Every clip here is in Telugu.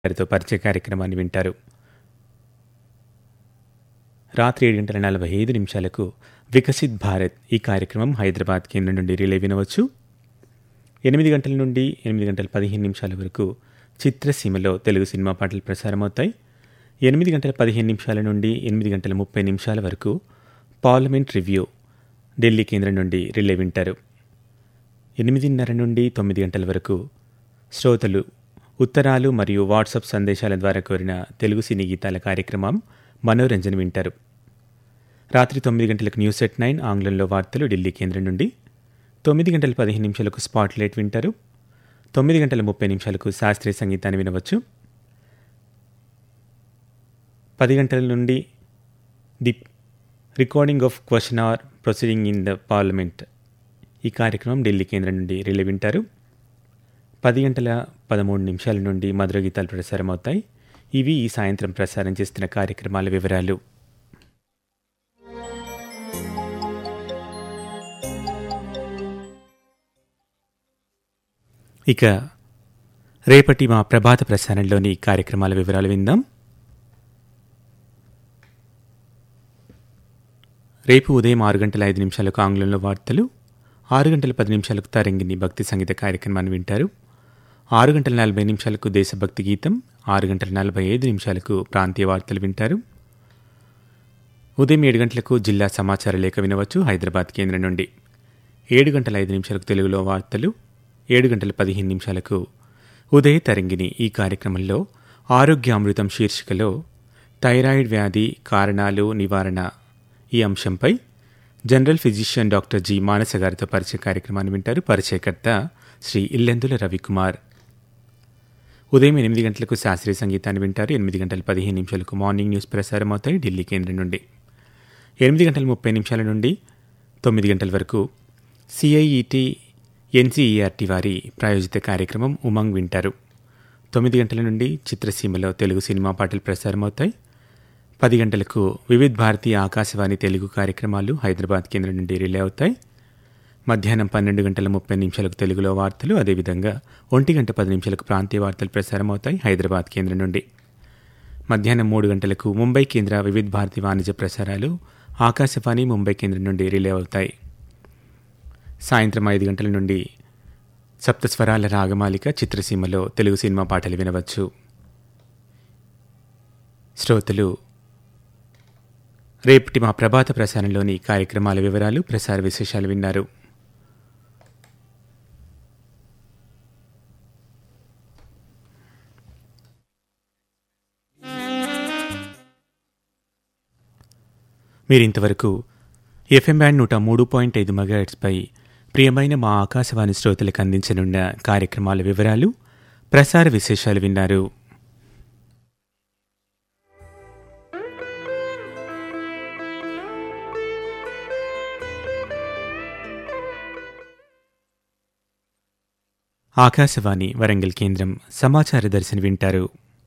గారితో పరిచయ కార్యక్రమాన్ని వింటారు రాత్రి ఏడు గంటల నలభై ఐదు నిమిషాలకు వికసిత్ భారత్ ఈ కార్యక్రమం హైదరాబాద్ కేంద్రం నుండి రిలే వినవచ్చు ఎనిమిది గంటల నుండి ఎనిమిది గంటల పదిహేను నిమిషాల వరకు చిత్రసీమలో తెలుగు సినిమా పాటలు ప్రసారమవుతాయి ఎనిమిది గంటల పదిహేను నిమిషాల నుండి ఎనిమిది గంటల ముప్పై నిమిషాల వరకు పార్లమెంట్ రివ్యూ ఢిల్లీ కేంద్రం నుండి రిలే వింటారు ఎనిమిదిన్నర నుండి తొమ్మిది గంటల వరకు శ్రోతలు ఉత్తరాలు మరియు వాట్సాప్ సందేశాల ద్వారా కోరిన తెలుగు సినీ గీతాల కార్యక్రమం మనోరంజన్ వింటారు రాత్రి తొమ్మిది గంటలకు న్యూస్ ఎట్ నైన్ ఆంగ్లంలో వార్తలు ఢిల్లీ కేంద్రం నుండి తొమ్మిది గంటల పదిహేను నిమిషాలకు స్పాట్ లైట్ వింటారు తొమ్మిది గంటల ముప్పై నిమిషాలకు శాస్త్రీయ సంగీతాన్ని వినవచ్చు పది గంటల నుండి the recording of question hour proceeding in the parliament ఈ కార్యక్రమం ఢిల్లీ కేంద్రం నుండి రిలే వింటారు పది గంటల పదమూడు నిమిషాల నుండి మధుర గీతాలు ప్రసారం అవుతాయి ఇవి ఈ సాయంత్రం ప్రసారం చేస్తున్న కార్యక్రమాల వివరాలు ఇక రేపటి మా ప్రభాత ప్రసారంలోని కార్యక్రమాల వివరాలు విందాం రేపు ఉదయం ఆరు గంటల ఐదు నిమిషాలకు ఆంగ్లంలో వార్తలు ఆరు గంటల పది నిమిషాలకు తరంగిణి భక్తి సంగీత కార్యక్రమాన్ని వింటారు ఆరు గంటల నలభై నిమిషాలకు దేశభక్తి గీతం ఆరు గంటల నలభై ఐదు నిమిషాలకు ప్రాంతీయ వార్తలు వింటారు ఉదయం ఏడు గంటలకు జిల్లా సమాచార లేఖ వినవచ్చు హైదరాబాద్ కేంద్రం నుండి ఏడు గంటల ఐదు నిమిషాలకు తెలుగులో వార్తలు ఏడు గంటల పదిహేను నిమిషాలకు ఉదయ తరంగిణి ఈ కార్యక్రమంలో ఆరోగ్య అమృతం శీర్షికలో థైరాయిడ్ వ్యాధి కారణాలు నివారణ ఈ అంశంపై general physician doctor G Manasa గారితో పరిచయ కార్యక్రమాన్ని వింటారు పరిచయకర్త శ్రీ ఇల్లెందుల రవికుమార్ ఉదయం ఎనిమిది గంటలకు శాస్త్రీయ సంగీతాన్ని వింటారు ఎనిమిది గంటల పదిహేను నిమిషాలకు మార్నింగ్ న్యూస్ ప్రసారం అవుతాయి ఢిల్లీ కేంద్రం నుండి ఎనిమిది గంటల ముప్పై నిమిషాల నుండి తొమ్మిది గంటల వరకు సిఐఈటి ఎన్సీఈఆర్టీ వారి ప్రాయోజిత కార్యక్రమం ఉమంగ్ వింటారు తొమ్మిది గంటల నుండి చిత్రసీమలో తెలుగు సినిమా పాటలు ప్రసారమవుతాయి పది గంటలకు వివిధ్ భారతీయ ఆకాశవాణి తెలుగు కార్యక్రమాలు హైదరాబాద్ కేంద్రం నుండి రిలే అవుతాయి మధ్యాహ్నం పన్నెండు గంటల ముప్పై నిమిషాలకు తెలుగులో వార్తలు అదేవిధంగా ఒంటి గంట పది నిమిషాలకు ప్రాంతీయ వార్తలు ప్రసారం అవుతాయి హైదరాబాద్ కేంద్రం నుండి మధ్యాహ్నం మూడు గంటలకు ముంబై కేంద్ర వివిధ్ భారతి వాణిజ్య ప్రసారాలు ఆకాశవాణి ముంబై కేంద్రం నుండి రిలే అవుతాయి సాయంత్రం ఐదు గంటల నుండి సప్తస్వరాల రాగమాలిక చిత్రసీమలో తెలుగు సినిమా పాటలు వినవచ్చు శ్రోతలు రేపటి మా ప్రభాత ప్రసారంలోని కార్యక్రమాల వివరాలు ప్రసార విశేషాలు విన్నారు మీరింతవరకు ఎఫ్ఎం బ్యాండ్ నూట మూడు పాయింట్ ఐదు మెగాహెట్స్పై ప్రియమైన మా ఆకాశవాణి శ్రోతలకు అందించనున్న కార్యక్రమాల వివరాలు ప్రసార విశేషాలు విన్నారు ఆకాశవాణి వరంగల్ కేంద్రం సమాచార దర్శని వింటారు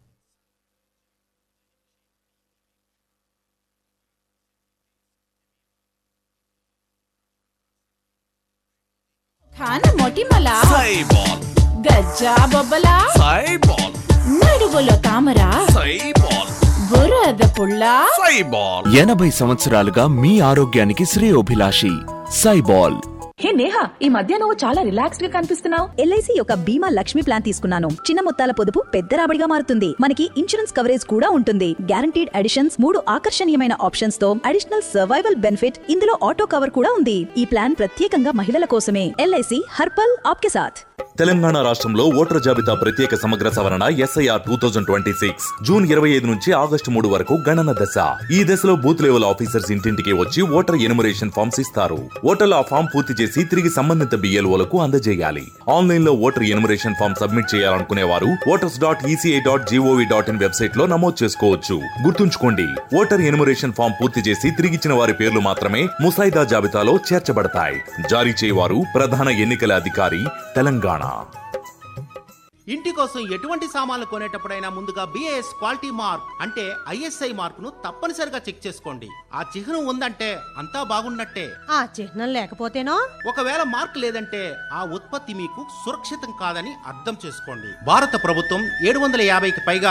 ఖాన మొటిమల సైబాల్ గజ్జా బొబ్బల సైబాల్ నడువులో తామర సైబాల్ బురద పుల్ల సైబాల్ ఎనభై సంవత్సరాలుగా మీ ఆరోగ్యానికి శ్రేయోభిలాషి సైబాల్ హే నేహా ఈ మధ్య నువ్వు చాలా రిలాక్స్డ్ గా కనిపిస్తున్నావు ఎల్ఐసి యొక్క బీమా లక్ష్మి ప్లాన్ తీసుకున్నాను చిన్న మొత్తాల పొదుపు పెద్ద రాబడిగా మారుతుంది మనకి ఇన్సూరెన్స్ కవరేజ్ కూడా ఉంటుంది గ్యారంటీడ్ అడిషన్స్ మూడు ఆకర్షణీయమైన ఆప్షన్స్ తో అడిషనల్ సర్వైవల్ బెనిఫిట్ ఇందులో ఆటో కవర్ కూడా ఉంది ఈ ప్లాన్ ప్రత్యేకంగా మహిళల కోసమే ఎల్ఐసి హర్పల్ ఆప్కే సాథ్ తెలంగాణ రాష్ట్రంలో ఓటర్ జాబితా ప్రత్యేక సమగ్ర సవరణ SIR two thousand twenty six June ఇరవై ఐదు నుంచి ఆగస్టు మూడు వరకు గణన దశ ఈ దశలో బూత్ లెవెల్ ఆఫీసర్స్ ఇంటింటికి వచ్చి ఓటర్ ఎనుమరేషన్ ఫామ్స్ ఇస్తారు ఓటర్లు ఆ ఫామ్ పూర్తి చేసి తిరిగి సంబంధిత బిఎల్ఓలకు అందజేయాలి ఆన్లైన్ లో ఓటర్ ఎనుమరేషన్ ఫామ్ సబ్మిట్ చేయాలనుకునే వారు voters dot ECI dot GOV dot in website లో నమోదు చేసుకోవచ్చు గుర్తుంచుకోండి ఓటర్ ఎనుమరేషన్ ఫామ్ పూర్తి చేసి తిరిగిచ్చిన వారి పేర్లు మాత్రమే ముసాయిదా జాబితాలో చేర్చబడతాయి జారీ చేయవారు ప్రధాన ఎన్నికల అధికారి తెలంగాణ ఇంటి కోసం ఎటువంటి సామాన్లు కొనేటప్పుడైనా ముందుగా బిఏఎస్ క్వాలిటీ మార్క్ అంటే ఐఎస్ఐ మార్కును తప్పనిసరిగా చెక్ చేసుకోండి ఆ చిహ్నం ఉందంటే అంతా బాగున్నట్టే ఆ చిహ్నం లేకపోతేనో ఒకవేళ మార్క్ లేదంటే ఆ ఉత్పత్తి మీకు సురక్షితం కాదని అర్థం చేసుకోండి భారత ప్రభుత్వం ఏడు వందల యాభైకి పైగా